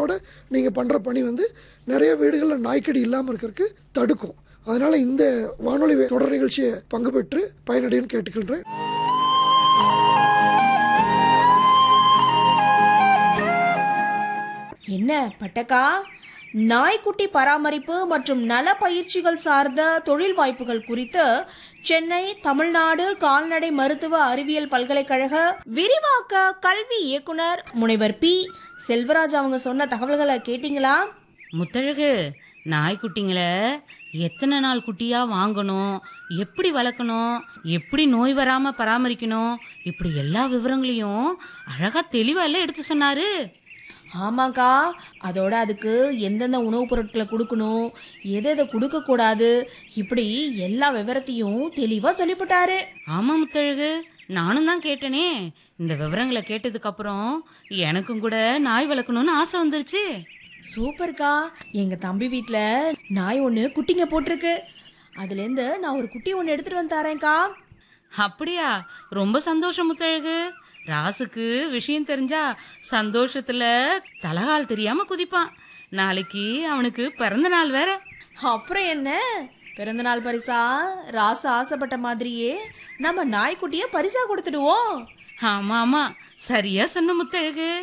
கவனத்தோட நீங்கள் பண்ணுற பணி வந்து நிறைய வீடுகளில் நாய்க்கடி இல்லாமல் இருக்கிறதுக்கு தடுக்கும் அதனால் இந்த வானொலி தொடர் நிகழ்ச்சியை பங்கு பெற்று பயனடைன்னு கேட்டுக்கொள்கிறேன் என்ன பட்டக்கா நாய்க்குட்டி பராமரிப்பு மற்றும் நல பயிற்சிகள் சார்ந்த தொழில் வாய்ப்புகள் குறித்து சென்னை தமிழ்நாடு கால்நடை மருத்துவ அறிவியல் பல்கலைக்கழக விரிவாக்க கல்வி இயக்குனர் முனைவர் பி செல்வராஜ் அவங்க சொன்ன தகவல்களை கேட்டிங்களா முத்தழகு நாய்க்குட்டிங்களை எத்தனை நாள் குட்டியா வாங்கணும் எப்படி வளர்க்கணும் எப்படி நோய் வராம பராமரிக்கணும் இப்படி எல்லா விவரங்களையும் அழகா தெளிவா எல்லாம் எடுத்து சொன்னாரு ஆமாக்கா அதோட அதுக்கு எந்தெந்த உணவுப் பொருட்களை கொடுக்கணும் எதை எதை கொடுக்கக்கூடாது இப்படி எல்லா விவரத்தையும் தெளிவாக சொல்லிவிட்டாரு ஆமா முத்தழகு நானும் தான் கேட்டனே இந்த விவரங்களை கேட்டதுக்கு அப்புறம் எனக்கும் கூட நாய் வளர்க்கணும்னு ஆசை வந்துருச்சு சூப்பர்க்கா எங்க தம்பி வீட்ல நாய் ஒன்று குட்டிங்க போட்டிருக்கு அதுலேருந்து நான் ஒரு குட்டி ஒன்று எடுத்துட்டு வந்து தரேன்க்கா அப்படியா ரொம்ப சந்தோஷம் முத்தழகு ராசுக்கு விஷயம் தெரிஞ்சா சந்தோஷத்துல தலகால் தெரியாம குதிப்பான் நாளைக்கு அவனுக்கு பிறந்த நாள் வேற அப்புறம் என்ன பிறந்தநாள் பரிசா ராசு ஆசைப்பட்ட மாதிரியே நம்ம நாய்க்குட்டியை பரிசா கொடுத்துடுவோம் ஆமா ஆமா சரியா சொன்ன முத்தழகு